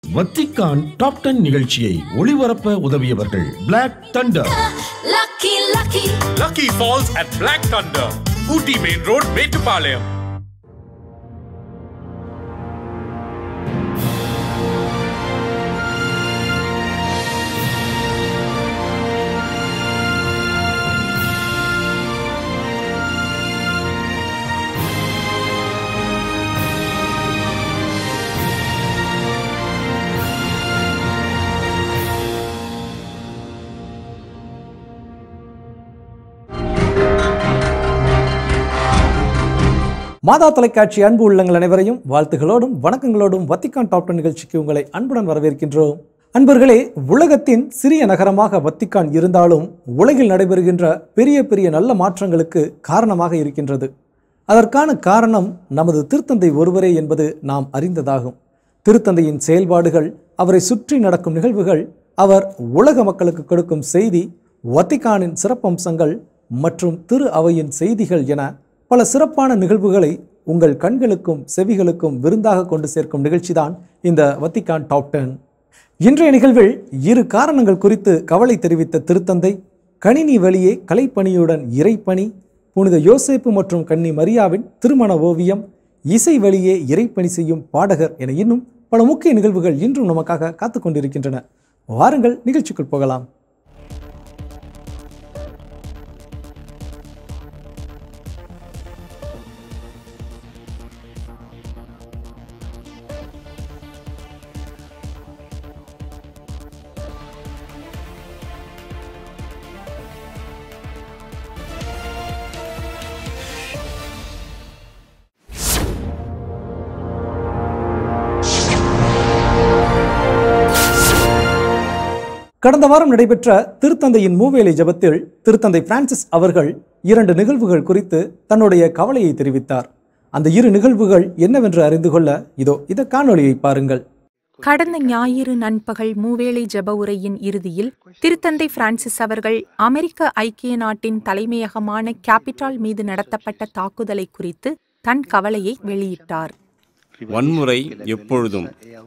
Vatican top ten நிகழ்ச்சியை ஒளிபரப்ப உதவியவர்கள் black thunder Lucky, lucky. Lucky Falls at Black Thunder, Ooty Main Road, Metupalayam. மாதா தொலைக்காட்சி அன்பு உள்ளங்கள் அனைவரையும் வாழ்த்துகளோடும் வணக்கங்களோடும் வத்திக்கான் டாப் டென் நிகழ்ச்சிக்கு உங்களை அன்புடன் வரவேற்கின்றோம் அன்பர்களே உலகத்தின் சிறிய நகரமாக வத்திக்கான் இருந்தாலும் உலகில் நடைபெறுகின்ற பெரிய பெரிய நல்ல மாற்றங்களுக்கு காரணமாக இருக்கின்றது அதற்கான காரணம் நமது திருத்தந்தை ஒருவரே என்பது நாம் அறிந்ததாகும் திருத்தந்தையின் செயல்பாடுகள் அவரை சுற்றி நடக்கும் நிகழ்வுகள் அவர் உலக மக்களுக்கு கொடுக்கும் செய்தி வத்திக்கானின் சிறப்பம்சங்கள் மற்றும் திரு அவையின் செய்திகள் என பல சிறப்பான நிகழ்வுகளை உங்கள் கண்களுக்கும் செவிகளுக்கும் விருந்தாக கொண்டு சேர்க்கும் நிகழ்ச்சிதான் இந்த வத்திக்கான் டாப் டென் இன்றைய நிகழ்வில் இரு காரணங்கள் குறித்து கவலை தெரிவித்த திருத்தந்தை கணினி வழியே கலைப்பணியுடன் இறைப்பணி புனித யோசேப்பு மற்றும் கன்னி மரியாவின் திருமண ஓவியம் இசை வழியே இறைப்பணி செய்யும் பாடகர் என இன்னும் பல முக்கிய நிகழ்வுகள் இன்றும் நமக்காக காத்து கொண்டிருக்கின்றன வாருங்கள் நிகழ்ச்சிக்குள் போகலாம் கடந்த வாரம் நடைபெற்ற திருத்தந்தையின் மூவேலை ஜெபத்தில் திருத்தந்தை பிரான்சிஸ் அவர்கள் இரண்டு நிகழ்வுகள் குறித்து தன்னுடைய கவலையை தெரிவித்தார் அந்த இரு நிகழ்வுகள் என்னவென்று அறிந்து கொள்ள இதோ இந்த காணொளியை பாருங்கள் கடந்த ஞாயிறு நண்பகல் மூவேளை ஜெப உரையின் இறுதியில் திருத்தந்தை பிரான்சிஸ் அவர்கள் அமெரிக்க ஐக்கிய நாட்டின் தலைமையகமான கேபிட்டால் மீது நடத்தப்பட்ட தாக்குதலை குறித்து தன் கவலையை வெளியிட்டார் வன்முறை எப்பொழுதும்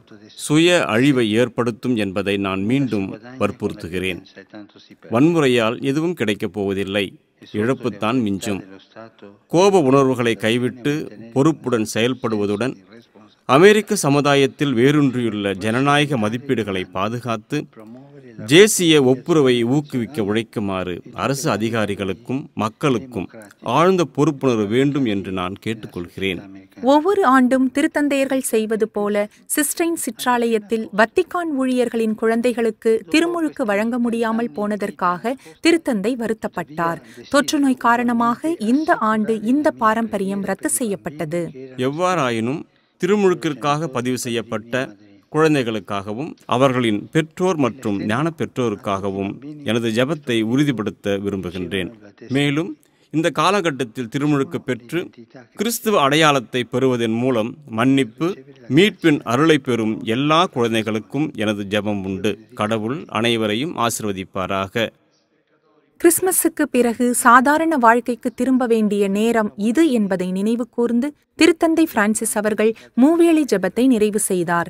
சுய அழிவை ஏற்படுத்தும் என்பதை நான் மீண்டும் வற்புறுத்துகிறேன் வன்முறையால் எதுவும் கிடைக்கப் போவதில்லை இழப்புத்தான் மிஞ்சும் கோப உணர்வுகளை கைவிட்டு பொறுப்புடன் செயல்படுவதுடன் அமெரிக்க சமுதாயத்தில் வேரூன்றியுள்ள ஜனநாயக மதிப்பீடுகளை பாதுகாத்து தேசிய ஒப்புரவை ஊக்குவிக்க உழைக்குமாறு அரசு அதிகாரிகளுக்கும் மக்களுக்கும் ஆழ்ந்த பொறுப்புணர்வு வேண்டும் என்று நான் கேட்டுக்கொள்கிறேன் ஒவ்வொரு ஆண்டும் திருத்தந்தையர்கள் செய்வது போல சிஸ்டைன் சிற்றாலயத்தில் வத்திக்கான் ஊழியர்களின் குழந்தைகளுக்கு திருமுழுக்கு வழங்க முடியாமல் போனதற்காக திருத்தந்தை வருத்தப்பட்டார் தொற்றுநோய் காரணமாக இந்த ஆண்டு இந்த பாரம்பரியம் ரத்து செய்யப்பட்டது எவ்வாறாயினும் திருமுழுக்கிற்காக பதிவு செய்யப்பட்ட குழந்தைகளுக்காகவும் அவர்களின் பெற்றோர் மற்றும் ஞான பெற்றோருக்காகவும் எனது ஜெபத்தை உறுதிப்படுத்த விரும்புகின்றேன் மேலும் இந்த காலகட்டத்தில் திருமுழுக்கு பெற்று கிறிஸ்துவ அடையாளத்தை பெறுவதன் மூலம் மன்னிப்பு மீட்பின் அருளை பெறும் எல்லா குழந்தைகளுக்கும் எனது ஜெபம் உண்டு கடவுள் அனைவரையும் ஆசிர்வதிப்பாராக கிறிஸ்மஸுக்கு பிறகு சாதாரண வாழ்க்கைக்கு திரும்ப வேண்டிய நேரம் இது என்பதை நினைவு கூர்ந்து திருத்தந்தை பிரான்சிஸ் அவர்கள் மூவேளை ஜெபத்தை நிறைவு செய்தார்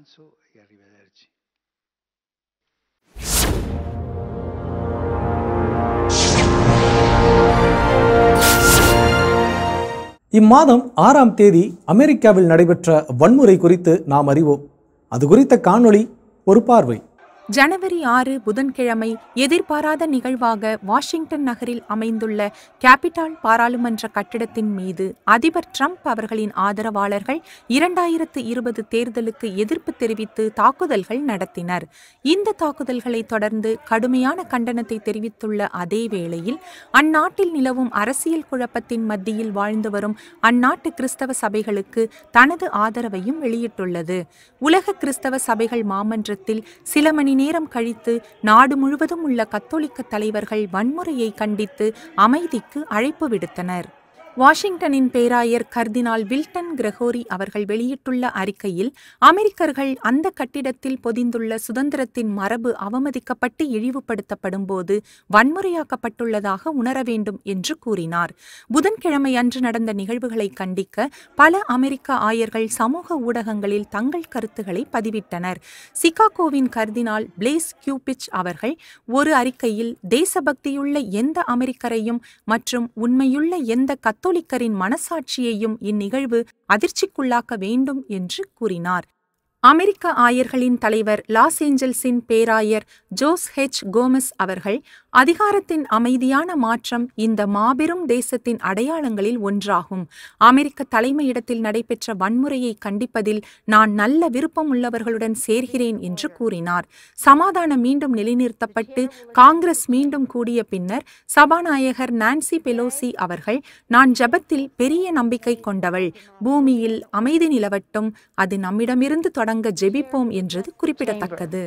இம்மாதம் ஆறாம் தேதி அமெரிக்காவில் நடைபெற்ற வன்முறை குறித்து நாம் அறிவோம் அது குறித்த காணொளி ஒரு பார்வை ஜனவரி ஆறு புதன்கிழமை எதிர்பாராத நிகழ்வாக வாஷிங்டன் நகரில் அமைந்துள்ள கேபிட்டால் பாராளுமன்ற கட்டிடத்தின் மீது அதிபர் ட்ரம்ப் அவர்களின் ஆதரவாளர்கள் இரண்டாயிரத்து இருபது தேர்தலுக்கு எதிர்ப்பு தெரிவித்து தாக்குதல்கள் நடத்தினர் இந்த தாக்குதல்களை தொடர்ந்து கடுமையான கண்டனத்தை தெரிவித்துள்ள அதே வேளையில் அந்நாட்டில் நிலவும் அரசியல் குழப்பத்தின் மத்தியில் வாழ்ந்து வரும் அந்நாட்டு கிறிஸ்தவ சபைகளுக்கு தனது ஆதரவையும் வெளியிட்டுள்ளது உலக கிறிஸ்தவ சபைகள் மாமன்றத்தில் சில மணி நேரம் கழித்து நாடு முழுவதும் உள்ள கத்தோலிக்க தலைவர்கள் வன்முறையை கண்டித்து அமைதிக்கு அழைப்பு விடுத்தனர் வாஷிங்டனின் பேராயர் கர்தினால் வில்டன் கிரகோரி அவர்கள் வெளியிட்டுள்ள அறிக்கையில் அமெரிக்கர்கள் அந்த கட்டிடத்தில் பொதிந்துள்ள சுதந்திரத்தின் மரபு அவமதிக்கப்பட்டு இழிவுபடுத்தப்படும் போது வன்முறையாக்கப்பட்டுள்ளதாக உணர வேண்டும் என்று கூறினார் புதன்கிழமை அன்று நடந்த நிகழ்வுகளை கண்டிக்க பல அமெரிக்க ஆயர்கள் சமூக ஊடகங்களில் தங்கள் கருத்துக்களை பதிவிட்டனர் சிகாகோவின் கர்தினால் பிளேஸ் கியூபிச் அவர்கள் ஒரு அறிக்கையில் தேசபக்தியுள்ள எந்த அமெரிக்கரையும் மற்றும் உண்மையுள்ள எந்த கத்தோலிக்கரின் மனசாட்சியையும் இந்நிகழ்வு அதிர்ச்சிக்குள்ளாக்க வேண்டும் என்று கூறினார் அமெரிக்க ஆயர்களின் தலைவர் லாஸ் ஏஞ்சல்ஸின் பேராயர் ஜோஸ் ஹெச் கோமஸ் அவர்கள் அதிகாரத்தின் அமைதியான மாற்றம் இந்த மாபெரும் தேசத்தின் அடையாளங்களில் ஒன்றாகும் அமெரிக்க தலைமையிடத்தில் நடைபெற்ற வன்முறையை கண்டிப்பதில் நான் நல்ல விருப்பம் உள்ளவர்களுடன் சேர்கிறேன் என்று கூறினார் சமாதானம் மீண்டும் நிலைநிறுத்தப்பட்டு காங்கிரஸ் மீண்டும் கூடிய பின்னர் சபாநாயகர் நான்சி பெலோசி அவர்கள் நான் ஜபத்தில் பெரிய நம்பிக்கை கொண்டவள் பூமியில் அமைதி நிலவட்டும் அது நம்மிடமிருந்து தொடங்க ஜெபிப்போம் என்றது குறிப்பிடத்தக்கது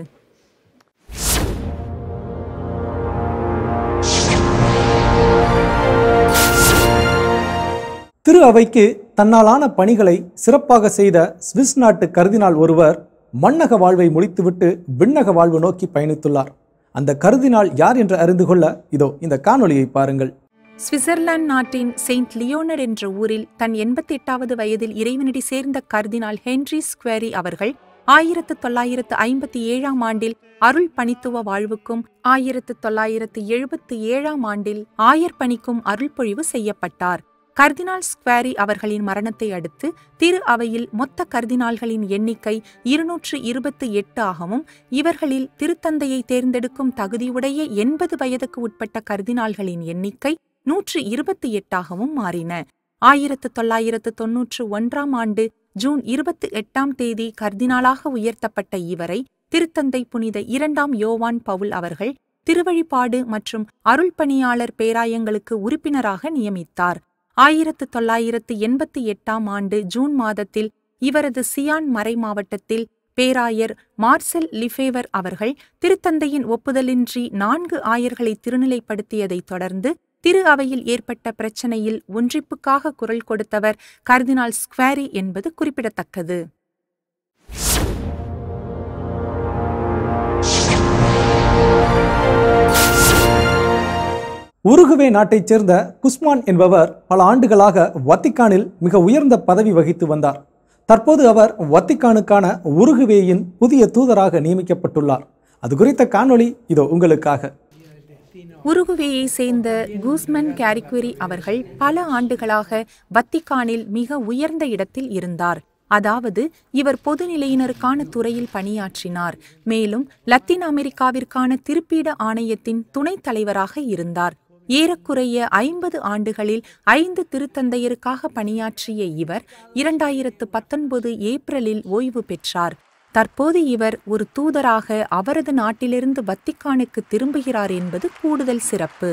திரு அவைக்கு தன்னாலான பணிகளை சிறப்பாக செய்த சுவிஸ் நாட்டு கருதினால் ஒருவர் மண்ணக வாழ்வை முடித்துவிட்டு விண்ணக வாழ்வு நோக்கி பயணித்துள்ளார் அந்த கருதினால் யார் என்று அறிந்து கொள்ள இதோ இந்த காணொளியை பாருங்கள் சுவிட்சர்லாந்து நாட்டின் செயின்ட் லியோனர் என்ற ஊரில் தன் எண்பத்தி எட்டாவது வயதில் இறைவனடி சேர்ந்த கர்தினால் ஹென்றி ஸ்குவேரி அவர்கள் ஆயிரத்து தொள்ளாயிரத்து ஐம்பத்தி ஏழாம் ஆண்டில் அருள் பணித்துவ வாழ்வுக்கும் ஆயிரத்து தொள்ளாயிரத்து எழுபத்தி ஏழாம் ஆண்டில் ஆயர் பணிக்கும் அருள்பொழிவு செய்யப்பட்டார் கர்தினால் ஸ்குவேரி அவர்களின் மரணத்தை அடுத்து திரு அவையில் மொத்த கர்தினால்களின் எண்ணிக்கை இருநூற்று இருபத்தி எட்டு ஆகவும் இவர்களில் திருத்தந்தையை தேர்ந்தெடுக்கும் தகுதியுடைய எண்பது வயதுக்கு உட்பட்ட கர்தினால்களின் எண்ணிக்கை நூற்று இருபத்தி எட்டாகவும் மாறின ஆயிரத்து தொள்ளாயிரத்து தொன்னூற்று ஒன்றாம் ஆண்டு ஜூன் இருபத்தி எட்டாம் தேதி கர்தினாலாக உயர்த்தப்பட்ட இவரை திருத்தந்தை புனித இரண்டாம் யோவான் பவுல் அவர்கள் திருவழிபாடு மற்றும் அருள் பணியாளர் பேராயங்களுக்கு உறுப்பினராக நியமித்தார் ஆயிரத்து தொள்ளாயிரத்து எண்பத்தி எட்டாம் ஆண்டு ஜூன் மாதத்தில் இவரது சியான் மறை மாவட்டத்தில் பேராயர் மார்செல் லிஃபேவர் அவர்கள் திருத்தந்தையின் ஒப்புதலின்றி நான்கு ஆயர்களை திருநிலைப்படுத்தியதைத் தொடர்ந்து திரு அவையில் ஏற்பட்ட பிரச்சனையில் ஒன்றிப்புக்காக குரல் கொடுத்தவர் கர்தினால் ஸ்குவேரி என்பது குறிப்பிடத்தக்கது உருகுவே நாட்டைச் சேர்ந்த குஸ்மான் என்பவர் பல ஆண்டுகளாக வத்திக்கானில் மிக உயர்ந்த பதவி வகித்து வந்தார் தற்போது அவர் வத்திக்கானுக்கான உருகுவேயின் புதிய தூதராக நியமிக்கப்பட்டுள்ளார் அது குறித்த காணொளி இதோ உங்களுக்காக உருகுவேயை சேர்ந்த கூஸ்மன் கேரிக்வரி அவர்கள் பல ஆண்டுகளாக வத்திக்கானில் மிக உயர்ந்த இடத்தில் இருந்தார் அதாவது இவர் பொதுநிலையினருக்கான துறையில் பணியாற்றினார் மேலும் லத்தீன் அமெரிக்காவிற்கான திருப்பீட ஆணையத்தின் துணைத் தலைவராக இருந்தார் ஏறக்குறைய ஐம்பது ஆண்டுகளில் ஐந்து திருத்தந்தையருக்காக பணியாற்றிய இவர் இரண்டாயிரத்து பத்தொன்பது ஏப்ரலில் ஓய்வு பெற்றார் தற்போது இவர் ஒரு தூதராக அவரது நாட்டிலிருந்து வத்திக்கானுக்கு திரும்புகிறார் என்பது கூடுதல் சிறப்பு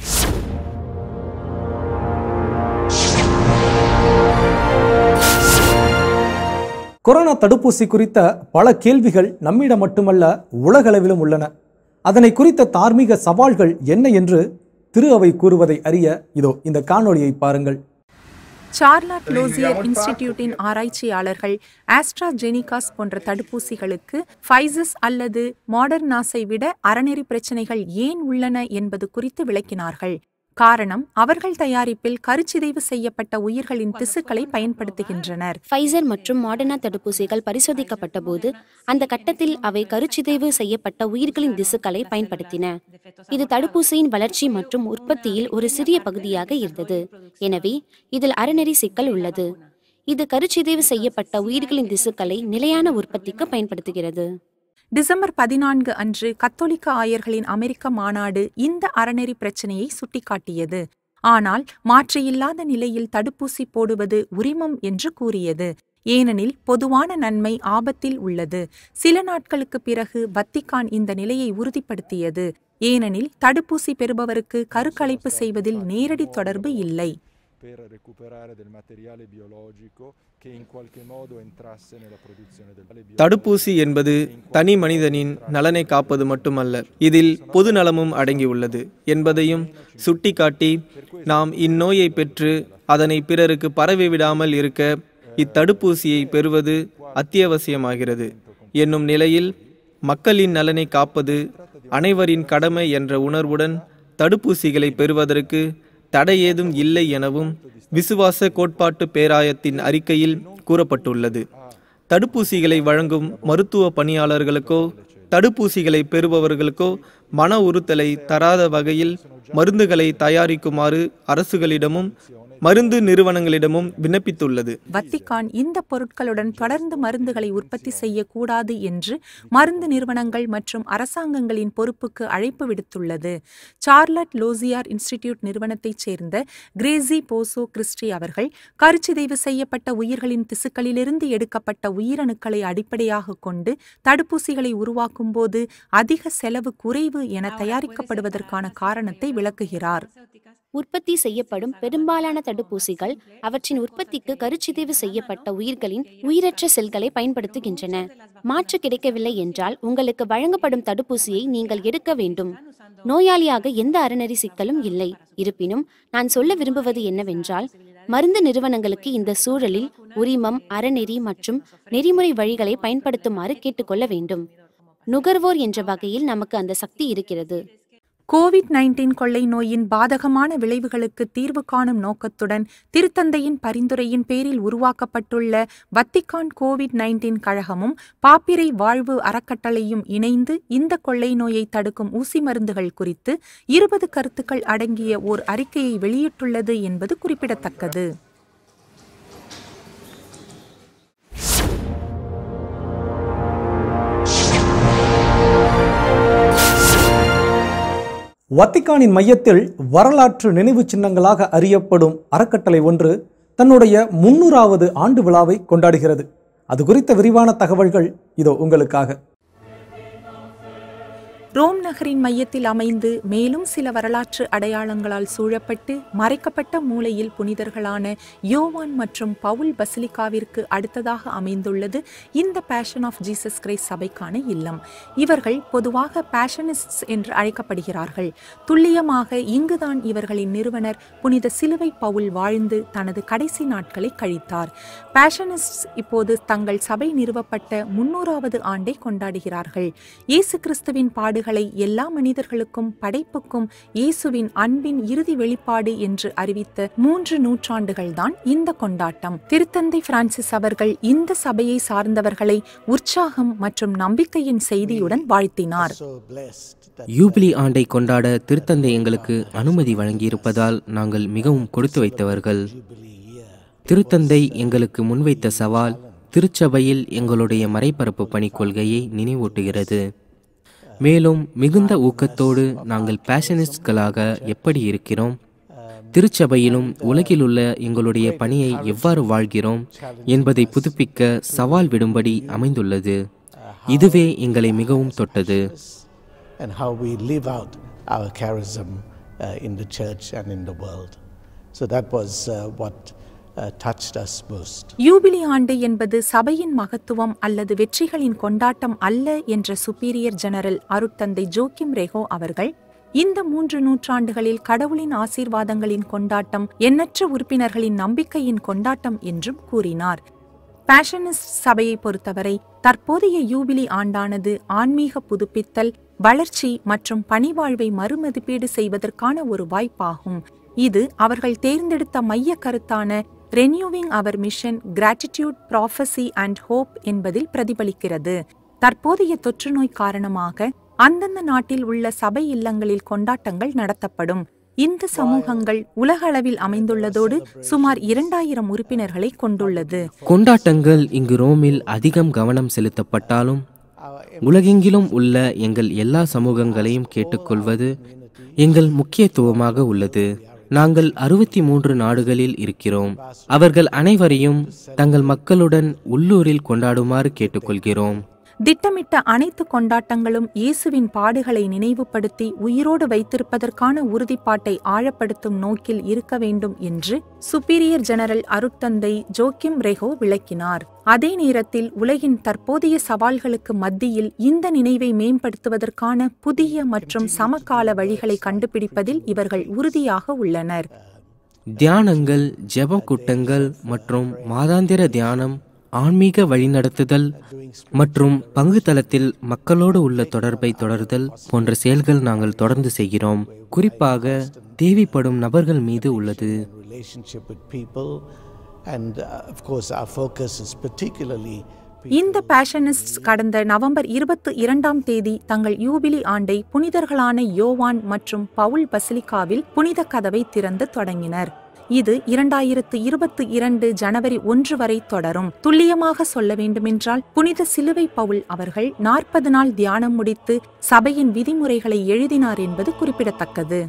கொரோனா தடுப்பூசி குறித்த பல கேள்விகள் நம்மிடம் மட்டுமல்ல உலகளவிலும் உள்ளன அதனை குறித்த தார்மீக சவால்கள் என்ன என்று திரு அவை கூறுவதை அறிய இதோ இந்த காணொளியை பாருங்கள் சார்லாட் லோசியர் இன்ஸ்டிடியூட்டின் ஆராய்ச்சியாளர்கள் ஆஸ்ட்ராஜெனிகாஸ் போன்ற தடுப்பூசிகளுக்கு ஃபைசஸ் அல்லது மாடர்னாஸை விட அறநெறி பிரச்சனைகள் ஏன் உள்ளன என்பது குறித்து விளக்கினார்கள் காரணம் அவர்கள் தயாரிப்பில் கருச்சிதைவு செய்யப்பட்ட உயிர்களின் திசுக்களை பயன்படுத்துகின்றனர் ஃபைசர் மற்றும் மாடர்னா தடுப்பூசிகள் பரிசோதிக்கப்பட்ட போது அந்த கட்டத்தில் அவை கருச்சிதைவு செய்யப்பட்ட உயிர்களின் திசுக்களை பயன்படுத்தின இது தடுப்பூசியின் வளர்ச்சி மற்றும் உற்பத்தியில் ஒரு சிறிய பகுதியாக இருந்தது எனவே இதில் அறநெறி சிக்கல் உள்ளது இது கருச்சிதைவு செய்யப்பட்ட உயிர்களின் திசுக்களை நிலையான உற்பத்திக்கு பயன்படுத்துகிறது டிசம்பர் பதினான்கு அன்று கத்தோலிக்க ஆயர்களின் அமெரிக்க மாநாடு இந்த அறநெறி பிரச்சனையை சுட்டிக்காட்டியது ஆனால் மாற்றியில்லாத நிலையில் தடுப்பூசி போடுவது உரிமம் என்று கூறியது ஏனெனில் பொதுவான நன்மை ஆபத்தில் உள்ளது சில நாட்களுக்கு பிறகு வத்திக்கான் இந்த நிலையை உறுதிப்படுத்தியது ஏனெனில் தடுப்பூசி பெறுபவருக்கு கருக்கலைப்பு செய்வதில் நேரடி தொடர்பு இல்லை per recuperare del materiale biologico che in qualche modo entrasse nella produzione del biologico. தடுப்பூசி என்பது தனி மனிதனின் நலனை காப்பது மட்டுமல்ல இதில் பொது நலமும் அடங்கியுள்ளது என்பதையும் சுட்டிக்காட்டி நாம் இந்நோயை பெற்று அதனை பிறருக்கு பரவிவிடாமல் இருக்க இத்தடுப்பூசியை பெறுவது அத்தியாவசியமாகிறது என்னும் நிலையில் மக்களின் நலனை காப்பது அனைவரின் கடமை என்ற உணர்வுடன் தடுப்பூசிகளை பெறுவதற்கு தடை ஏதும் இல்லை எனவும் விசுவாச கோட்பாட்டு பேராயத்தின் அறிக்கையில் கூறப்பட்டுள்ளது தடுப்பூசிகளை வழங்கும் மருத்துவ பணியாளர்களுக்கோ தடுப்பூசிகளை பெறுபவர்களுக்கோ மன உறுத்தலை தராத வகையில் மருந்துகளை தயாரிக்குமாறு அரசுகளிடமும் மருந்து நிறுவனங்களிடமும் விண்ணப்பித்துள்ளது வத்திக்கான் இந்த பொருட்களுடன் தொடர்ந்து மருந்துகளை உற்பத்தி செய்யக்கூடாது என்று மருந்து நிறுவனங்கள் மற்றும் அரசாங்கங்களின் பொறுப்புக்கு அழைப்பு விடுத்துள்ளது சார்லட் லோசியார் இன்ஸ்டிடியூட் நிறுவனத்தைச் சேர்ந்த கிரேசி போசோ கிறிஸ்டி அவர்கள் கருச்சிதைவு செய்யப்பட்ட உயிர்களின் திசுக்களிலிருந்து எடுக்கப்பட்ட உயிரணுக்களை அடிப்படையாக கொண்டு தடுப்பூசிகளை உருவாக்கும் போது அதிக செலவு குறைவு என தயாரிக்கப்படுவதற்கான காரணத்தை விளக்குகிறார் உற்பத்தி செய்யப்படும் பெரும்பாலான தடுப்பூசிகள் அவற்றின் உற்பத்திக்கு கருச்சிதைவு செய்யப்பட்ட உயிர்களின் உயிரற்ற செல்களை பயன்படுத்துகின்றன மாற்று கிடைக்கவில்லை என்றால் உங்களுக்கு வழங்கப்படும் தடுப்பூசியை நீங்கள் எடுக்க வேண்டும் நோயாளியாக எந்த அறநெறி சிக்கலும் இல்லை இருப்பினும் நான் சொல்ல விரும்புவது என்னவென்றால் மருந்து நிறுவனங்களுக்கு இந்த சூழலில் உரிமம் அறநெறி மற்றும் நெறிமுறை வழிகளை பயன்படுத்துமாறு கேட்டுக்கொள்ள வேண்டும் நுகர்வோர் என்ற வகையில் நமக்கு அந்த சக்தி இருக்கிறது கோவிட் நைன்டீன் கொள்ளை நோயின் பாதகமான விளைவுகளுக்கு தீர்வு காணும் நோக்கத்துடன் திருத்தந்தையின் பரிந்துரையின் பேரில் உருவாக்கப்பட்டுள்ள வத்திக்கான் கோவிட் நைன்டீன் கழகமும் பாப்பிரை வாழ்வு அறக்கட்டளையும் இணைந்து இந்த கொள்ளை நோயை தடுக்கும் ஊசி மருந்துகள் குறித்து இருபது கருத்துக்கள் அடங்கிய ஓர் அறிக்கையை வெளியிட்டுள்ளது என்பது குறிப்பிடத்தக்கது வத்திக்கானின் மையத்தில் வரலாற்று நினைவு சின்னங்களாக அறியப்படும் அறக்கட்டளை ஒன்று தன்னுடைய முன்னூறாவது ஆண்டு விழாவை கொண்டாடுகிறது அது குறித்த விரிவான தகவல்கள் இதோ உங்களுக்காக ரோம் நகரின் மையத்தில் அமைந்து மேலும் சில வரலாற்று அடையாளங்களால் சூழப்பட்டு மறைக்கப்பட்ட மூலையில் புனிதர்களான யோவான் மற்றும் பவுல் பசிலிகாவிற்கு அடுத்ததாக அமைந்துள்ளது இந்த பேஷன் ஆஃப் ஜீசஸ் கிரைஸ்ட் சபைக்கான இல்லம் இவர்கள் பொதுவாக பேஷனிஸ்ட்ஸ் என்று அழைக்கப்படுகிறார்கள் துல்லியமாக இங்குதான் இவர்களின் நிறுவனர் புனித சிலுவை பவுல் வாழ்ந்து தனது கடைசி நாட்களை கழித்தார் பேஷனிஸ்ட்ஸ் இப்போது தங்கள் சபை நிறுவப்பட்ட முன்னூறாவது ஆண்டை கொண்டாடுகிறார்கள் இயேசு கிறிஸ்துவின் பாடுகளை எல்லா மனிதர்களுக்கும் படைப்புக்கும் இயேசுவின் அன்பின் இறுதி வெளிப்பாடு என்று அறிவித்த மூன்று நூற்றாண்டுகள்தான் இந்த கொண்டாட்டம் திருத்தந்தை பிரான்சிஸ் அவர்கள் இந்த சபையை சார்ந்தவர்களை உற்சாகம் மற்றும் நம்பிக்கையின் செய்தியுடன் வாழ்த்தினார் யூபிலி ஆண்டை கொண்டாட திருத்தந்தை எங்களுக்கு அனுமதி வழங்கியிருப்பதால் நாங்கள் மிகவும் கொடுத்து வைத்தவர்கள் திருத்தந்தை எங்களுக்கு முன்வைத்த சவால் திருச்சபையில் எங்களுடைய மறைபரப்பு பணி கொள்கையை நினைவூட்டுகிறது மேலும் மிகுந்த ஊக்கத்தோடு நாங்கள் பேஷனிஸ்ட்களாக எப்படி இருக்கிறோம் திருச்சபையிலும் உலகிலுள்ள எங்களுடைய பணியை எவ்வாறு வாழ்கிறோம் என்பதை புதுப்பிக்க சவால் விடும்படி அமைந்துள்ளது இதுவே எங்களை மிகவும் தொட்டது and how we live out our charism uh, in the church and in the world. So that was uh, what uh, touched us most. யூபிலி ஆண்டு என்பது சபையின் மகத்துவம் அல்லது வெற்றிகளின் கொண்டாட்டம் அல்ல என்ற சுப்பீரியர் ஜெனரல் அருட்தந்தை ஜோக்கிம் ரெகோ அவர்கள் இந்த மூன்று நூற்றாண்டுகளில் கடவுளின் ஆசீர்வாதங்களின் கொண்டாட்டம் எண்ணற்ற உறுப்பினர்களின் நம்பிக்கையின் கொண்டாட்டம் என்றும் கூறினார் பேஷனிஸ்ட் சபையை பொறுத்தவரை தற்போதைய யூபிலி ஆண்டானது ஆன்மீக புதுப்பித்தல் வளர்ச்சி மற்றும் பணிவாழ்வை மறுமதிப்பீடு செய்வதற்கான ஒரு வாய்ப்பாகும் இது அவர்கள் தேர்ந்தெடுத்த மைய கருத்தான renewing our mission gratitude prophecy and hope என்பதில் பிரதிபலிக்கிறது தற்போதைய தொற்றுநோய் காரணமாக அந்தந்த நாட்டில் உள்ள சபை இல்லங்களில் கொண்டாட்டங்கள் நடத்தப்படும் இந்த சமூகங்கள் உலக அளவில் அமைந்துள்ளதோடு சுமார் இரண்டாயிரம் உறுப்பினர்களை கொண்டுள்ளது கொண்டாட்டங்கள் இங்கு ரோமில் அதிகம் கவனம் செலுத்தப்பட்டாலும் உலகெங்கிலும் உள்ள எங்கள் எல்லா சமூகங்களையும் கேட்டுக்கொள்வது எங்கள் முக்கியத்துவமாக உள்ளது நாங்கள் அறுபத்தி மூன்று நாடுகளில் இருக்கிறோம் அவர்கள் அனைவரையும் தங்கள் மக்களுடன் உள்ளூரில் கொண்டாடுமாறு கேட்டுக்கொள்கிறோம் திட்டமிட்ட அனைத்து கொண்டாட்டங்களும் இயேசுவின் பாடுகளை நினைவுபடுத்தி உயிரோடு வைத்திருப்பதற்கான உறுதிப்பாட்டை ஆழப்படுத்தும் நோக்கில் இருக்க வேண்டும் என்று சுப்பீரியர் ஜெனரல் அருட்தந்தை ஜோக்கிம் ரெகோ விளக்கினார் அதே நேரத்தில் உலகின் தற்போதைய சவால்களுக்கு மத்தியில் இந்த நினைவை மேம்படுத்துவதற்கான புதிய மற்றும் சமகால வழிகளை கண்டுபிடிப்பதில் இவர்கள் உறுதியாக உள்ளனர் தியானங்கள் ஜெப கூட்டங்கள் மற்றும் மாதாந்திர தியானம் ஆன்மீக வழிநடத்துதல் மற்றும் பங்கு தளத்தில் மக்களோடு உள்ள தொடர்பை தொடர்தல் போன்ற செயல்கள் நாங்கள் தொடர்ந்து செய்கிறோம் குறிப்பாக தேவைப்படும் நபர்கள் மீது உள்ளது relationship with people. And uh, of course, our focus is particularly இந்த பேஷனிஸ்ட்ஸ் கடந்த நவம்பர் இருபத்தி இரண்டாம் தேதி தங்கள் யூபிலி ஆண்டை புனிதர்களான யோவான் மற்றும் பவுல் பசிலிகாவில் புனித கதவை திறந்து தொடங்கினர் இது இரண்டாயிரத்து இருபத்தி இரண்டு ஜனவரி ஒன்று வரை தொடரும் துல்லியமாக சொல்ல வேண்டுமென்றால் புனித சிலுவை பவுல் அவர்கள் நாற்பது நாள் தியானம் முடித்து சபையின் விதிமுறைகளை எழுதினார் என்பது குறிப்பிடத்தக்கது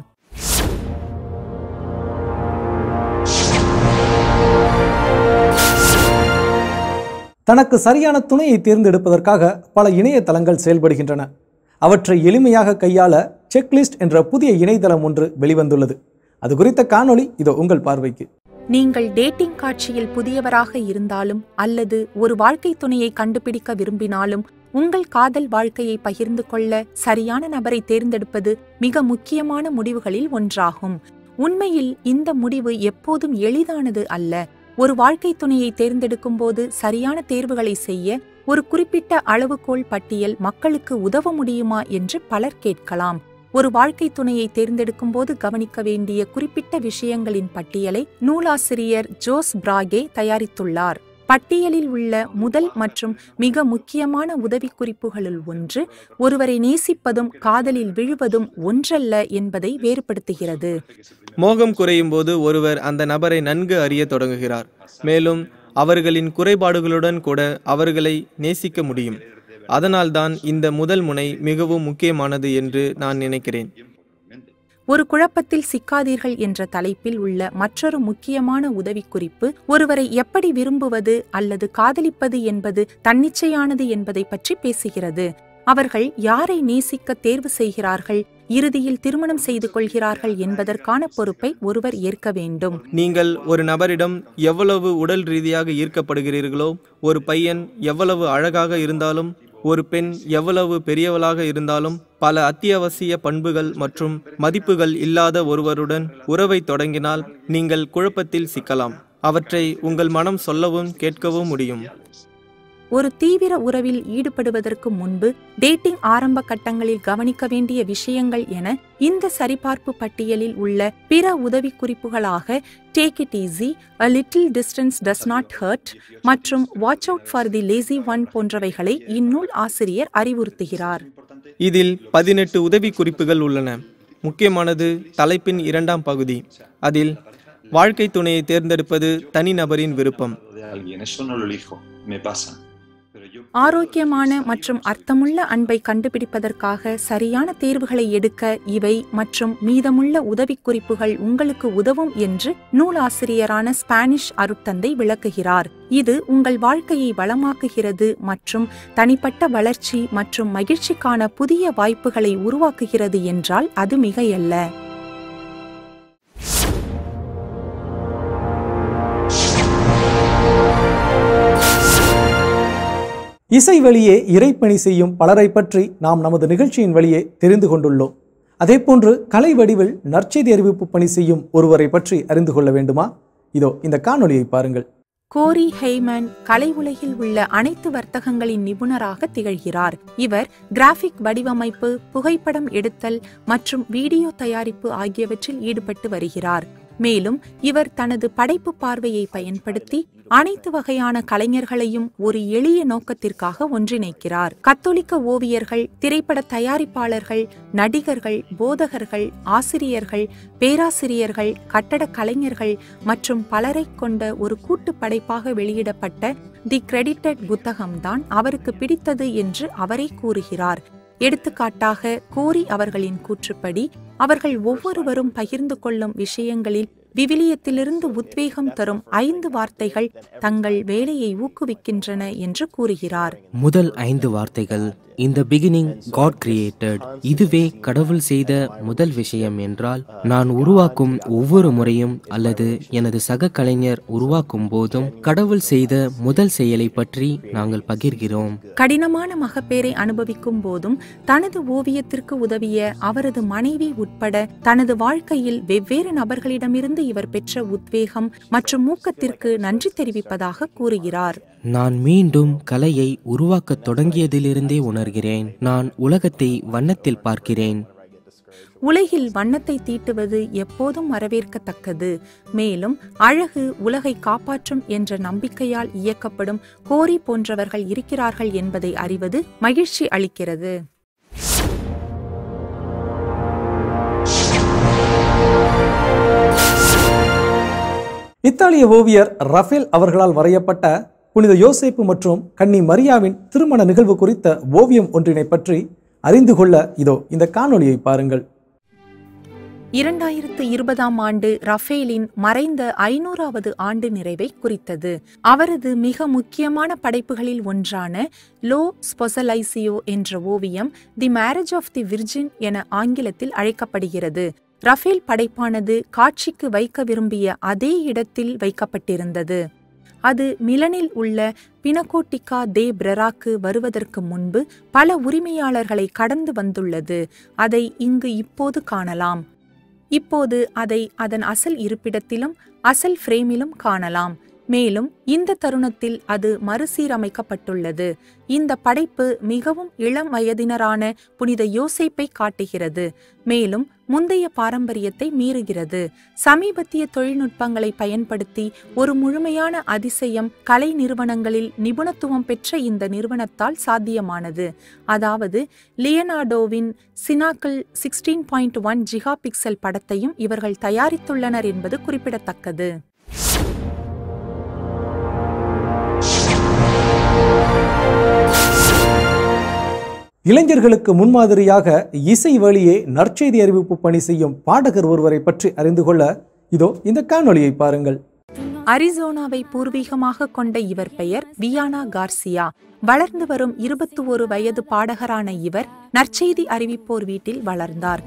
தனக்கு சரியான துணையை தேர்ந்தெடுப்பதற்காக பல இணையதளங்கள் செயல்படுகின்றன அவற்றை எளிமையாக கையாள செக்லிஸ்ட் என்ற புதிய இணையதளம் ஒன்று வெளிவந்துள்ளது அது குறித்த காணொளி இதோ உங்கள் பார்வைக்கு நீங்கள் டேட்டிங் காட்சியில் புதியவராக இருந்தாலும் அல்லது ஒரு வாழ்க்கை துணையை கண்டுபிடிக்க விரும்பினாலும் உங்கள் காதல் வாழ்க்கையை பகிர்ந்து கொள்ள சரியான நபரை தேர்ந்தெடுப்பது மிக முக்கியமான முடிவுகளில் ஒன்றாகும் உண்மையில் இந்த முடிவு எப்போதும் எளிதானது அல்ல ஒரு வாழ்க்கை துணையை தேர்ந்தெடுக்கும் போது சரியான தேர்வுகளை செய்ய ஒரு குறிப்பிட்ட அளவுகோல் பட்டியல் மக்களுக்கு உதவ முடியுமா என்று பலர் கேட்கலாம் ஒரு வாழ்க்கை துணையை தேர்ந்தெடுக்கும் போது கவனிக்க வேண்டிய குறிப்பிட்ட விஷயங்களின் பட்டியலை நூலாசிரியர் ஜோஸ் பிராகே தயாரித்துள்ளார் பட்டியலில் உள்ள முதல் மற்றும் மிக முக்கியமான உதவிக்குறிப்புகளுள் ஒன்று ஒருவரை நேசிப்பதும் காதலில் விழுவதும் ஒன்றல்ல என்பதை வேறுபடுத்துகிறது மோகம் குறையும் போது ஒருவர் அந்த நபரை நன்கு அறிய தொடங்குகிறார் மேலும் அவர்களின் குறைபாடுகளுடன் கூட அவர்களை நேசிக்க முடியும் அதனால்தான் இந்த முதல் முனை மிகவும் முக்கியமானது என்று நான் நினைக்கிறேன் ஒரு குழப்பத்தில் சிக்காதீர்கள் என்ற தலைப்பில் உள்ள மற்றொரு முக்கியமான உதவிக்குறிப்பு ஒருவரை எப்படி விரும்புவது அல்லது காதலிப்பது என்பது தன்னிச்சையானது என்பதை பற்றி பேசுகிறது அவர்கள் யாரை நேசிக்க தேர்வு செய்கிறார்கள் இறுதியில் திருமணம் செய்து கொள்கிறார்கள் என்பதற்கான பொறுப்பை ஒருவர் ஏற்க வேண்டும் நீங்கள் ஒரு நபரிடம் எவ்வளவு உடல் ரீதியாக ஈர்க்கப்படுகிறீர்களோ ஒரு பையன் எவ்வளவு அழகாக இருந்தாலும் ஒரு பெண் எவ்வளவு பெரியவளாக இருந்தாலும் பல அத்தியாவசிய பண்புகள் மற்றும் மதிப்புகள் இல்லாத ஒருவருடன் உறவை தொடங்கினால் நீங்கள் குழப்பத்தில் சிக்கலாம் அவற்றை உங்கள் மனம் சொல்லவும் கேட்கவும் முடியும் ஒரு தீவிர உறவில் ஈடுபடுவதற்கு முன்பு டேட்டிங் ஆரம்ப கட்டங்களில் கவனிக்க வேண்டிய விஷயங்கள் என இந்த சரிபார்ப்பு பட்டியலில் உள்ள பிற உதவிக்குறிப்புகளாக take it easy a little distance does not hurt மற்றும் watch out for the lazy one போன்றவைகளை இந்நூல் ஆசிரியர் அறிவுறுத்துகிறார் இதில் பதினெட்டு உதவி குறிப்புகள் உள்ளன முக்கியமானது தலைப்பின் இரண்டாம் பகுதி அதில் வாழ்க்கை துணையை தேர்ந்தெடுப்பது தனிநபரின் விருப்பம் ஆரோக்கியமான மற்றும் அர்த்தமுள்ள அன்பை கண்டுபிடிப்பதற்காக சரியான தேர்வுகளை எடுக்க இவை மற்றும் மீதமுள்ள உதவிக்குறிப்புகள் உங்களுக்கு உதவும் என்று நூலாசிரியரான ஸ்பானிஷ் அருட்தந்தை விளக்குகிறார் இது உங்கள் வாழ்க்கையை வளமாக்குகிறது மற்றும் தனிப்பட்ட வளர்ச்சி மற்றும் மகிழ்ச்சிக்கான புதிய வாய்ப்புகளை உருவாக்குகிறது என்றால் அது மிகையல்ல இசை வழியே இறைப்பணி செய்யும் பலரை பற்றி நாம் நமது நிகழ்ச்சியின் வழியே தெரிந்து கொண்டுள்ளோம் அதேபோன்று கலை வடிவில் நற்செய்தி அறிவிப்பு பணி செய்யும் ஒருவரை பற்றி அறிந்து கொள்ள வேண்டுமா இதோ இந்த காணொளியை பாருங்கள் கோரி ஹெய்மன் கலை உலகில் உள்ள அனைத்து வர்த்தகங்களின் நிபுணராக திகழ்கிறார் இவர் கிராஃபிக் வடிவமைப்பு புகைப்படம் எடுத்தல் மற்றும் வீடியோ தயாரிப்பு ஆகியவற்றில் ஈடுபட்டு வருகிறார் மேலும் இவர் தனது படைப்பு பார்வையை பயன்படுத்தி அனைத்து வகையான கலைஞர்களையும் ஒரு எளிய நோக்கத்திற்காக ஒன்றிணைக்கிறார் கத்தோலிக்க ஓவியர்கள் திரைப்பட தயாரிப்பாளர்கள் நடிகர்கள் போதகர்கள் ஆசிரியர்கள் பேராசிரியர்கள் கட்டடக் கலைஞர்கள் மற்றும் பலரை கொண்ட ஒரு கூட்டு படைப்பாக வெளியிடப்பட்ட தி கிரெடிட்டட் புத்தகம்தான் அவருக்கு பிடித்தது என்று அவரே கூறுகிறார் எடுத்துக்காட்டாக கோரி அவர்களின் கூற்றுப்படி அவர்கள் ஒவ்வொருவரும் பகிர்ந்து கொள்ளும் விஷயங்களில் விவிலியத்திலிருந்து உத்வேகம் தரும் ஐந்து வார்த்தைகள் தங்கள் வேலையை ஊக்குவிக்கின்றன என்று கூறுகிறார் முதல் ஐந்து வார்த்தைகள் இந்த பிகினிங் காட் கிரியேட்டட் இதுவே கடவுள் செய்த முதல் விஷயம் என்றால் நான் உருவாக்கும் ஒவ்வொரு முறையும் அல்லது எனது சக கலைஞர் உருவாக்கும் போதும் கடவுள் செய்த முதல் செயலை பற்றி நாங்கள் பகிர்கிறோம் கடினமான மகப்பேரை அனுபவிக்கும் போதும் தனது ஓவியத்திற்கு உதவிய அவரது மனைவி உட்பட தனது வாழ்க்கையில் வெவ்வேறு நபர்களிடமிருந்து இருந்து இவர் பெற்ற உத்வேகம் மற்றும் ஊக்கத்திற்கு நன்றி தெரிவிப்பதாக கூறுகிறார் நான் மீண்டும் கலையை உருவாக்கத் தொடங்கியதிலிருந்தே உணர்கிறேன் நான் உலகத்தை வண்ணத்தில் பார்க்கிறேன் உலகில் வண்ணத்தை தீட்டுவது எப்போதும் வரவேற்கத்தக்கது மேலும் அழகு உலகை காப்பாற்றும் என்ற நம்பிக்கையால் இயக்கப்படும் கோரி போன்றவர்கள் இருக்கிறார்கள் என்பதை அறிவது மகிழ்ச்சி அளிக்கிறது இத்தாலிய ஓவியர் ரஃபேல் அவர்களால் வரையப்பட்ட புனித யோசேப்பு மற்றும் கன்னி மரியாவின் திருமண நிகழ்வு குறித்த ஓவியம் ஒன்றினை பற்றி அறிந்து கொள்ள இதோ இந்த காணொளியை பாருங்கள் இரண்டாயிரத்து இருபதாம் ஆண்டு ரஃபேலின் மறைந்த ஐநூறாவது ஆண்டு நிறைவை குறித்தது அவரது மிக முக்கியமான படைப்புகளில் ஒன்றான லோ ஸ்பொசலைசியோ என்ற ஓவியம் the marriage of the Virgin என ஆங்கிலத்தில் அழைக்கப்படுகிறது ரஃபேல் படைப்பானது காட்சிக்கு வைக்க விரும்பிய அதே இடத்தில் வைக்கப்பட்டிருந்தது அது மிலனில் உள்ள பினகோட்டிகா தே பிரராக்கு வருவதற்கு முன்பு பல உரிமையாளர்களை கடந்து வந்துள்ளது அதை இங்கு இப்போது காணலாம் இப்போது அதை அதன் அசல் இருப்பிடத்திலும் அசல் ஃப்ரேமிலும் காணலாம் மேலும் இந்த தருணத்தில் அது மறுசீரமைக்கப்பட்டுள்ளது இந்த படைப்பு மிகவும் இளம் வயதினரான புனித யோசேப்பை காட்டுகிறது மேலும் முந்தைய பாரம்பரியத்தை மீறுகிறது சமீபத்திய தொழில்நுட்பங்களை பயன்படுத்தி ஒரு முழுமையான அதிசயம் கலை நிறுவனங்களில் நிபுணத்துவம் பெற்ற இந்த நிறுவனத்தால் சாத்தியமானது அதாவது லியனார்டோவின் சினாக்கிள் sixteen point one gigapixel படத்தையும் இவர்கள் தயாரித்துள்ளனர் என்பது குறிப்பிடத்தக்கது இளைஞர்களுக்கு முன்மாதிரியாக இசை வழியே நற்செய்தி அறிவிப்பு பணி செய்யும் பாடகர் ஒருவரை பற்றி அறிந்து கொள்ள இதோ இந்த காணொளியை பாருங்கள் அரிசோனாவை பூர்வீகமாக கொண்ட இவர் பெயர் வியானா கார்சியா வளர்ந்து வரும் இருபத்தி ஒரு வயது பாடகரான இவர் நற்செய்தி அறிவிப்போர் வீட்டில் வளர்ந்தார்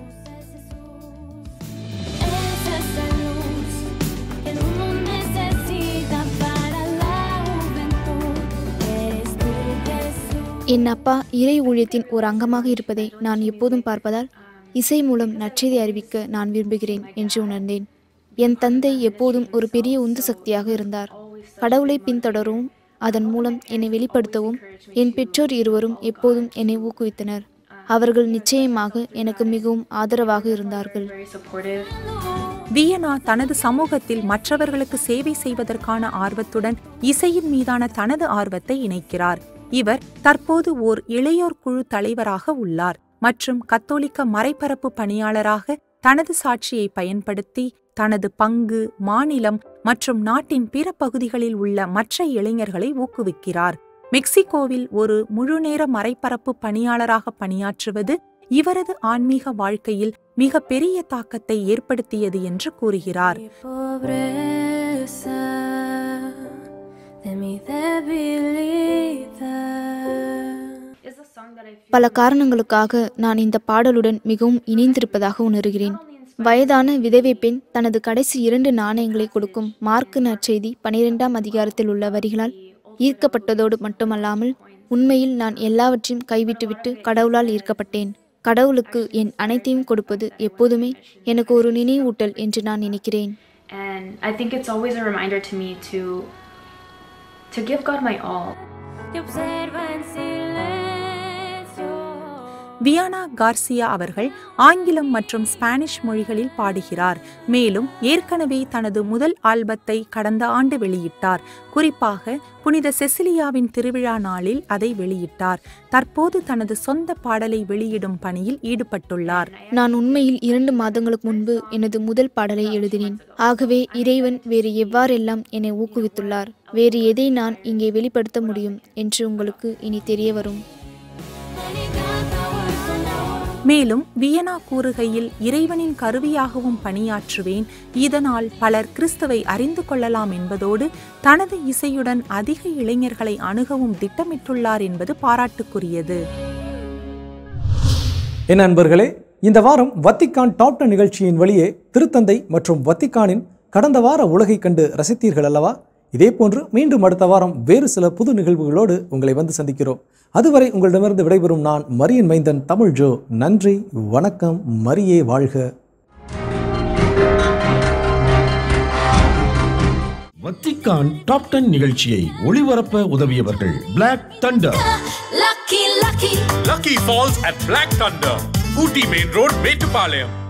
Esa luz que el mundo necesita para la juventud. Eres tú, Jesús. என் அப்பா இறை ஊழியத்தின் ஒரு அங்கமாக இருப்பதை நான் எப்போதும் பார்ப்பதால் இசை மூலம் நற்செய்தி அறிவிக்க நான் விரும்புகிறேன் என்று உணர்ந்தேன் என் தந்தை எப்போதும் ஒரு பெரிய உந்து சக்தியாக இருந்தார் கடவுளை பின்தொடரவும் அதன் மூலம் என்னை வெளிப்படுத்தவும் என் பெற்றோர் இருவரும் எப்போதும் என்னை ஊக்குவித்தனர் அவர்கள் நிச்சயமாக எனக்கு மிகவும் ஆதரவாக இருந்தார்கள் வியனா தனது சமூகத்தில் மற்றவர்களுக்கு சேவை செய்வதற்கான ஆர்வத்துடன் இசையின் மீதான தனது ஆர்வத்தை இணைக்கிறார் இவர் தற்போது ஓர் இளையோர் குழு தலைவராக உள்ளார் மற்றும் கத்தோலிக்க மறைபரப்பு பணியாளராக தனது சாட்சியை பயன்படுத்தி தனது பங்கு மாநிலம் மற்றும் நாட்டின் பிற பகுதிகளில் உள்ள மற்ற இளைஞர்களை ஊக்குவிக்கிறார் மெக்சிகோவில் ஒரு முழுநேர மறைபரப்பு பணியாளராக பணியாற்றுவது இவரது ஆன்மீக வாழ்க்கையில் மிக பெரிய தாக்கத்தை ஏற்படுத்தியது என்று கூறுகிறார் Pobreza de mi debilidad. பல காரணங்களுக்காக நான் இந்த பாடலுடன் மிகவும் இணைந்திருப்பதாக உணர்கிறேன் வயதான விதவை பெண் தனது கடைசி இரண்டு நாணயங்களை கொடுக்கும் மார்க்கு நற்செய்தி பனிரெண்டாம் அதிகாரத்தில் உள்ள வரிகளால் ஈர்க்கப்பட்டதோடு மட்டுமல்லாமல் உண்மையில் நான் எல்லாவற்றையும் கைவிட்டுவிட்டு கடவுளால் ஈர்க்கப்பட்டேன் கடவுளுக்கு என் அனைத்தையும் கொடுப்பது எப்போதுமே எனக்கு ஒரு நினைவூட்டல் என்று நான் நினைக்கிறேன் And I think it's always a reminder to me to to give God my all. Te observa en silencio. Viana Garcia அவர்கள் ஆங்கிலம் மற்றும் ஸ்பானிஷ் மொழிகளில் பாடுகிறார் மேலும் ஏற்கனவே தனது முதல் ஆல்பத்தை கடந்த ஆண்டு வெளியிட்டார் குறிப்பாக புனித செசிலியாவின் திருவிழா நாளில் அதை வெளியிட்டார் தற்போது தனது சொந்த பாடலை வெளியிடும் பணியில் ஈடுபட்டுள்ளார் நான் உண்மையில் இரண்டு மாதங்களுக்கு முன்பு எனது முதல் பாடலை எழுதினேன் ஆகவே இறைவன் வேறு எவ்வாறெல்லாம் என்னை ஊக்குவித்துள்ளார் வேறு எதை நான் இங்கே வெளிப்படுத்த முடியும் என்று உங்களுக்கு இனி தெரிய வரும் மேலும் வியனா கூறுகையில் இறைவனின் கருவியாகவும் பணியாற்றுவேன் இதனால் பலர் கிறிஸ்துவை அறிந்து கொள்ளலாம் என்பதோடு தனது இசையுடன் அதிக இளைஞர்களை அணுகவும் திட்டமிட்டுள்ளார் என்பது பாராட்டுக்குரியது என் நண்பர்களே இந்த வாரம் வத்திக்கான் டாப் டென் நிகழ்ச்சியின் வழியே திருத்தந்தை மற்றும் வத்திக்கானின் கடந்த வார உலகை கண்டு ரசித்தீர்கள் அல்லவா இதேபோன்று மீண்டும் அடுத்த வாரம் வேறு சில புது நிகழ்வுகளோடு உங்களை வந்து சந்திக்கிறோம் அதுவரை உங்களிடமிருந்து விடைபெறும் நான் மரியன் மைந்தன் தமிழ் ஜோ நன்றி வணக்கம் மரியே வாழ்க வத்திக்கான் டாப் டென் நிகழ்ச்சியை ஒளிபரப்ப உதவியவர்கள் black thunder Lucky, lucky. Lucky Falls at Black Thunder, Ooty Main Road, Metupalayam.